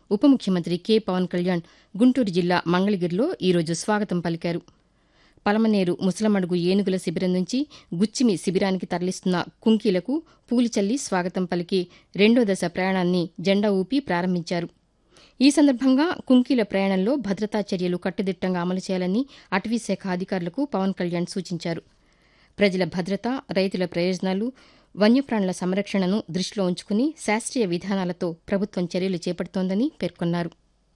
ఉప ముఖ్యమంత్రి కె పవన్ కళ్యాణ్ గుంటూరు జిల్లా మంగళగిరిలో ఈరోజు స్వాగతం పలికారు పలమనేరు ముసలమడుగు ఏనుగుల శిబిరం నుంచి గుచ్చిమి శిబిరానికి తరలిస్తున్న కుంకీలకు పూలు చల్లి స్వాగతం పలికి రెండో దశ ప్రయాణాన్ని జెండా ఊపి ప్రారంభించారు ఈ సందర్భంగా కుంకీల ప్రయాణంలో భద్రతా చర్యలు కట్టుదిట్టంగా అమలు చేయాలని అటవీశాఖ అధికారులకు పవన్ కళ్యాణ్ సూచించారు ప్రజల భద్రత రైతుల ప్రయోజనాలు వన్యప్రాణుల సంరక్షణను దృష్టిలో ఉంచుకుని శాస్త్రీయ విధానాలతో ప్రభుత్వం చర్యలు చేపడుతోందని పేర్కొన్నారు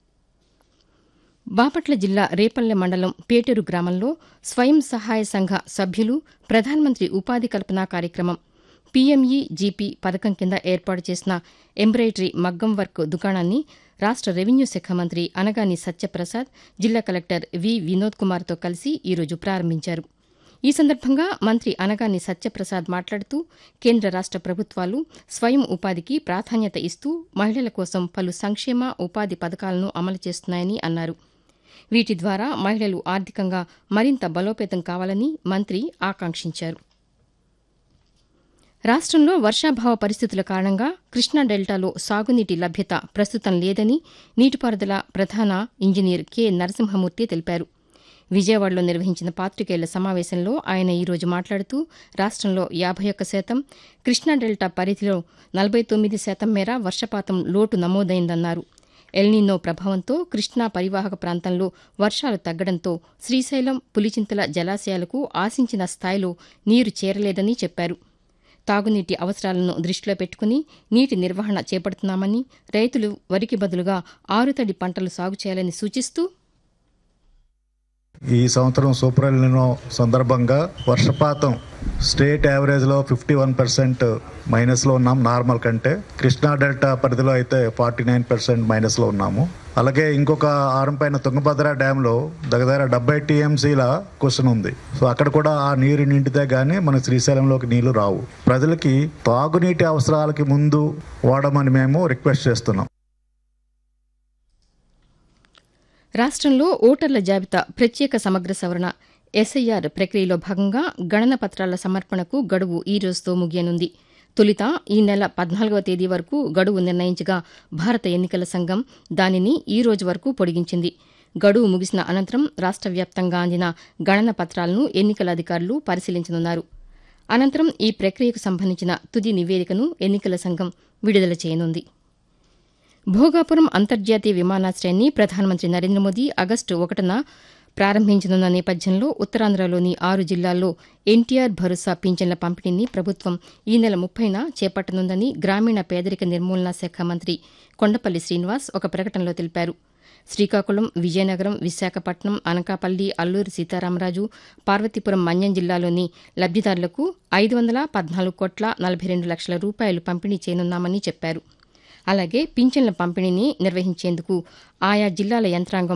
బాపట్ల జిల్లా రేపల్లె మండలం పేటూరు గ్రామంలో స్వయం సహాయ సంఘ సభ్యులు ప్రధానమంత్రి ఉపాధి కల్పన కార్యక్రమం పీఎంఈ జీపీ పథకం కింద ఏర్పాటు చేసిన ఎంబ్రాయిడరీ మగ్గం వర్క్ దుకాణాన్ని రాష్ట రెవెన్యూ శాఖ మంత్రి అనగాని సత్యప్రసాద్ జిల్లా కలెక్టర్ వి వినోద్ కుమార్తో కలిసి ఈరోజు ప్రారంభించారు ఈ సందర్భంగా మంత్రి అనగాని సత్యప్రసాద్ మాట్లాడుతూ కేంద్ర రాష్ట ప్రభుత్వాలు స్వయం ఉపాధికి ప్రాధాన్యత ఇస్తూ మహిళల కోసం పలు సంక్షేమ ఉపాధి పథకాలను అమలు చేస్తున్నాయని అన్నారు వీటి ద్వారా మహిళలు ఆర్థికంగా మరింత బలోపేతం కావాలని మంత్రి ఆకాంక్షించారు రాష్టంలో వర్షాభావ పరిస్థితుల కారణంగా కృష్ణా డెల్టాలో సాగునీటి లభ్యత ప్రస్తుతం లేదని నీటిపారుదల ప్రధాన ఇంజనీర్ కె నరసింహమూర్తి తెలిపారు విజయవాడలో నిర్వహించిన పాతికేయుల సమావేశంలో ఆయన ఈరోజు మాట్లాడుతూ రాష్టంలో యాభై ఒక్క శాతం కృష్ణా డెల్టా పరిధిలో నలభై తొమ్మిది శాతం మేర వర్షపాతం లోటు నమోదైందన్నారు ఎల్నీనో ప్రభావంతో కృష్ణా పరివాహక ప్రాంతంలో వర్షాలు తగ్గడంతో శ్రీశైలం పులిచింతల జలాశయాలకు ఆశించిన స్థాయిలో నీరు చేరలేదని చెప్పారు తాగునీటి అవసరాలను దృష్టిలో పెట్టుకుని నీటి నిర్వహణ చేపడుతున్నామని రైతులు వరికి బదులుగా ఆరుతడి పంటలు సాగు చేయాలని సూచిస్తూ ఈ సంవత్సరం సూపర్ ఎల్నినో సందర్భంగా వర్షపాతం స్టేట్ యావరేజ్లో ఫిఫ్టీ వన్ పర్సెంట్ మైనస్లో ఉన్నాం నార్మల్ కంటే కృష్ణా డెల్టా పరిధిలో అయితే ఫార్టీ నైన్ పర్సెంట్ మైనస్లో ఉన్నాము అలాగే ఇంకొక ఆరం పైన తుంగభద్ర డ్యాంలో దగ్గర డెబ్బై టీఎంసీల క్వశ్చన్ ఉంది సో అక్కడ కూడా ఆ నీరు నిండితే గానీ మన శ్రీశైలంలోకి నీళ్లు రావు ప్రజలకి తాగునీటి అవసరాలకి ముందు వాడమని మేము రిక్వెస్ట్ చేస్తున్నాం రాష్టంలో ఓటర్ల జాబితా ప్రత్యేక సమగ్ర సవరణ ఎస్ఐఆర్ ప్రక్రియలో భాగంగా గణన పత్రాల సమర్పణకు గడువు ఈ రోజుతో ముగియనుంది తొలిత ఈ నెల పద్నాలుగవ తేదీ వరకు గడువు నిర్ణయించగా భారత ఎన్నికల సంఘం దానిని ఈ రోజు వరకు పొడిగించింది గడువు ముగిసిన అనంతరం రాష్ట వ్యాప్తంగా అందిన గణన పత్రాలను ఎన్నికల అధికారులు పరిశీలించనున్నారు అనంతరం ఈ ప్రక్రియకు సంబంధించిన తుది నివేదికను ఎన్నికల సంఘం విడుదల చేయనుంది భోగాపురం అంతర్జాతీయ విమానాశ్రయాన్ని ప్రధానమంత్రి నరేంద్ర మోదీ ఆగస్టు ఒకటిన ప్రారంభించనున్న నేపథ్యంలో ఉత్తరాంధ్రలోని ఆరు జిల్లాల్లో ఎన్టీఆర్ భరోసా పింఛన్ల పంపిణీని ప్రభుత్వం ఈ నెల ముప్పైన చేపట్టనుందని గ్రామీణ పేదరిక నిర్మూలనా శాఖ మంత్రి కొండపల్లి శ్రీనివాస్ ఒక ప్రకటనలో తెలిపారు శ్రీకాకుళం విజయనగరం విశాఖపట్నం అనకాపల్లి అల్లూరు సీతారామరాజు పార్వతీపురం మన్యం జిల్లాలోని లబ్దిదారులకు ఐదు వందల పద్నాలుగు కోట్ల నలభై రెండు లక్షల రూపాయలు పంపిణీ చేయనున్నామని చెప్పారు అలాగే పింఛన్ల పంపిణీని నిర్వహించేందుకు ఆయా జిల్లాల యంత్రాంగం